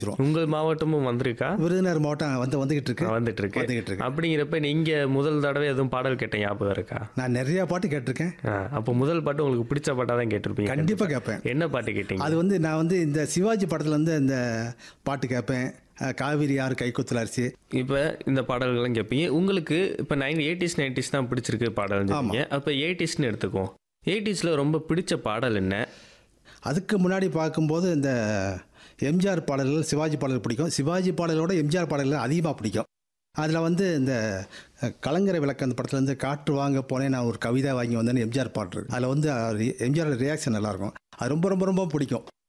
உங்கள் மாவட்டமும் வந்திருக்கா விருதுநகர் மாவட்டம் வந்து வந்துகிட்டு இருக்கு வந்துட்டு இருக்கு வந்துகிட்டு இருக்கு அப்படிங்கிறப்ப நீங்க முதல் தடவை எதுவும் பாடல் கேட்ட ஞாபகம் இருக்கா நான் நிறைய பாட்டு கேட்டிருக்கேன் ஆ, அப்போ முதல் பாட்டு உங்களுக்கு பிடிச்ச பாட்டா தான் கேட்டிருப்பீங்க கண்டிப்பா கேட்பேன் என்ன பாட்டு கேட்டீங்க அது வந்து நான் வந்து இந்த சிவாஜி படத்துல வந்து இந்த பாட்டு கேட்பேன் அஹ், காவிரி யார் கைக்குத்தல் அரிசி இப்போ இந்த பாடல்கள்லாம் கேட்பீங்க உங்களுக்கு இப்போ நைன் எயிட்டிஸ் நைன்டிஸ் தான் பிடிச்சிருக்கு பாடல் சொன்னீங்க அப்போ எயிட்டிஸ்னு எடுத்துக்குவோம் எயிட்டிஸில் ரொம்ப பிடிச்ச பாடல் என்ன அதுக்கு முன்னாடி பார்க்கும்போது இந்த எம்ஜிஆர் பாடல்கள் சிவாஜி பாடல்கள் பிடிக்கும் சிவாஜி பாடலோட எம்ஜிஆர் பாடல்கள் அதிகமாக பிடிக்கும் அதில் வந்து இந்த அஹ், கலங்கரை விளக்கு அந்த படத்துலேருந்து காற்று வாங்க போனேன் நான் ஒரு கவிதை வாங்கி வந்தேன்னு எம்ஜிஆர் பாட்டு இருக்கு அதில் வந்து அவர் எம்ஜிஆர் ரியாக்ஷன் நல்லாயிருக்கும் அது ரொம்ப ரொம்ப ரொம்ப பிடிக்கும்